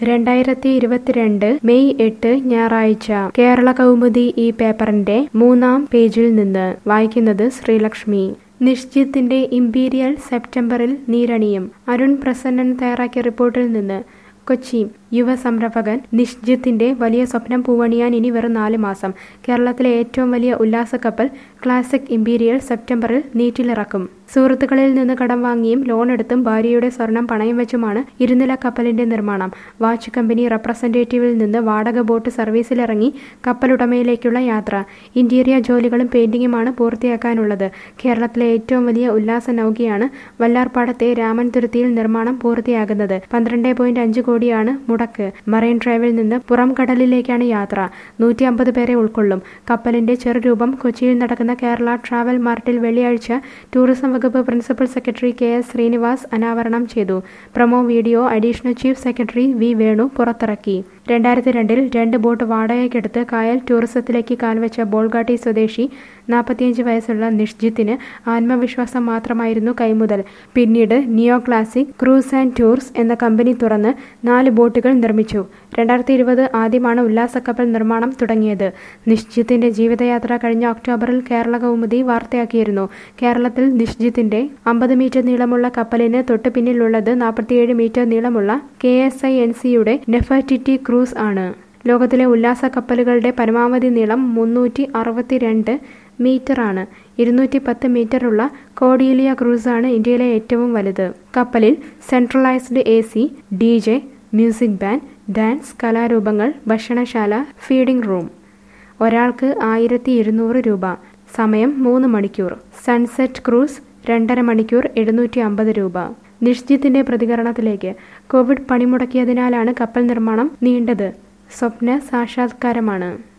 രണ്ടായിരത്തി ഇരുപത്തിരണ്ട് മെയ് എട്ട് ഞായറാഴ്ച കേരള കൗമുദി ഈ പേപ്പറിന്റെ മൂന്നാം പേജിൽ നിന്ന് വായിക്കുന്നത് ശ്രീലക്ഷ്മി നിശ്ചിത്തിന്റെ ഇമ്പീരിയൽ സെപ്റ്റംബറിൽ നീരണിയും അരുൺ പ്രസന്നൻ തയ്യാറാക്കിയ റിപ്പോർട്ടിൽ നിന്ന് കൊച്ചി യുവ സംരംഭകൻ നിഷ്ജിത്തിന്റെ വലിയ സ്വപ്നം പൂവണിയാൻ ഇനി വെറും നാല് മാസം കേരളത്തിലെ ഏറ്റവും വലിയ ഉല്ലാസ കപ്പൽ ക്ലാസിക് ഇമ്പീരിയൽ സെപ്റ്റംബറിൽ നീറ്റിലിറക്കും സുഹൃത്തുക്കളിൽ നിന്ന് കടം വാങ്ങിയും ലോൺ എടുത്തും ഭാര്യയുടെ സ്വർണം പണയം വെച്ചുമാണ് ഇരുനില കപ്പലിന്റെ നിർമ്മാണം വാച്ച് കമ്പനി റെപ്രസെന്റേറ്റീവിൽ നിന്ന് വാടക ബോട്ട് സർവീസിലിറങ്ങി കപ്പലുടമയിലേക്കുള്ള യാത്ര ഇന്റീരിയർ ജോലികളും പെയിന്റിങ്ങുമാണ് പൂർത്തിയാക്കാനുള്ളത് കേരളത്തിലെ ഏറ്റവും വലിയ ഉല്ലാസ നൗകയാണ് വല്ലാർപാടത്തെ രാമൻതുരുത്തിയിൽ നിർമ്മാണം പൂർത്തിയാകുന്നത് പന്ത്രണ്ട് പോയിന്റ് അഞ്ച് കോടിയാണ് മുടക്ക് മറൈൻ ഡ്രൈവിൽ നിന്ന് പുറം കടലിലേക്കാണ് യാത്ര നൂറ്റി അമ്പത് പേരെ ഉൾക്കൊള്ളും കപ്പലിന്റെ ചെറുരൂപം കൊച്ചിയിൽ നടക്കുന്ന കേരള ട്രാവൽ മാർട്ടിൽ വെള്ളിയാഴ്ച ടൂറിസം വകുപ്പ് principal secretary K S Srinivas അനാവരണം ചെയ്തു promo video additional chief secretary V Venu പുറത്തിറക്കി രണ്ടായിരത്തി രണ്ടിൽ രണ്ട് ബോട്ട് വാടകയ്ക്കെടുത്ത് കായൽ ടൂറിസത്തിലേക്ക് കാൽവെച്ച ബോൾഗാട്ടി സ്വദേശി നാൽപ്പത്തിയഞ്ച് വയസ്സുള്ള നിഷ്ജിത്തിന് ആത്മവിശ്വാസം മാത്രമായിരുന്നു കൈമുതൽ പിന്നീട് neo classic cruise and tours എന്ന കമ്പനി തുറന്ന് നാല് ബോട്ടുകൾ നിർമ്മിച്ചു രണ്ടായിരത്തി ഇരുപത് ആദ്യമാണ് ഉല്ലാസക്കപ്പൽ നിർമ്മാണം തുടങ്ങിയത് നിശ്ചിത്തിന്റെ ജീവിതയാത്ര കഴിഞ്ഞ ഒക്ടോബറിൽ കേരള കൗമുദി വാർത്തയാക്കിയിരുന്നു കേരളത്തിൽ നിശ്ചിത്തിന്റെ അമ്പത് മീറ്റർ നീളമുള്ള കപ്പലിന് തൊട്ടു പിന്നിലുള്ളത് നാൽപ്പത്തിയേഴ് മീറ്റർ നീളമുള്ള കെ എസ് ഐ എൻ സിയുടെ നെഫർട്ടിറ്റി ക്രൂസ് ആണ് ലോകത്തിലെ ഉല്ലാസ കപ്പലുകളുടെ പരമാവധി നീളം മുന്നൂറ്റി അറുപത്തിരണ്ട് മീറ്ററാണ് ഇരുന്നൂറ്റി പത്ത് മീറ്ററുള്ള കോഡീലിയ ക്രൂസാണ് ഇന്ത്യയിലെ ഏറ്റവും വലുത് കപ്പലിൽ centralised A C D J music band dance കലാരൂപങ്ങൾ ഭക്ഷണശാല ഫീഡിംഗ് റൂം ഒരാൾക്ക് ആയിരത്തി ഇരുന്നൂറ് രൂപ സമയം മൂന്ന് മണിക്കൂർ സൺസെറ്റ് ക്രൂസ് രണ്ടര മണിക്കൂർ എഴുന്നൂറ്റി അമ്പത് രൂപ നിഷ്ജിത്തിന്റെ പ്രതികരണത്തിലേക്ക് കോവിഡ് പണിമുടക്കിയതിനാലാണ് കപ്പൽ നിർമ്മാണം നീണ്ടത് സ്വപ്ന സാക്ഷാത്കാരമാണ്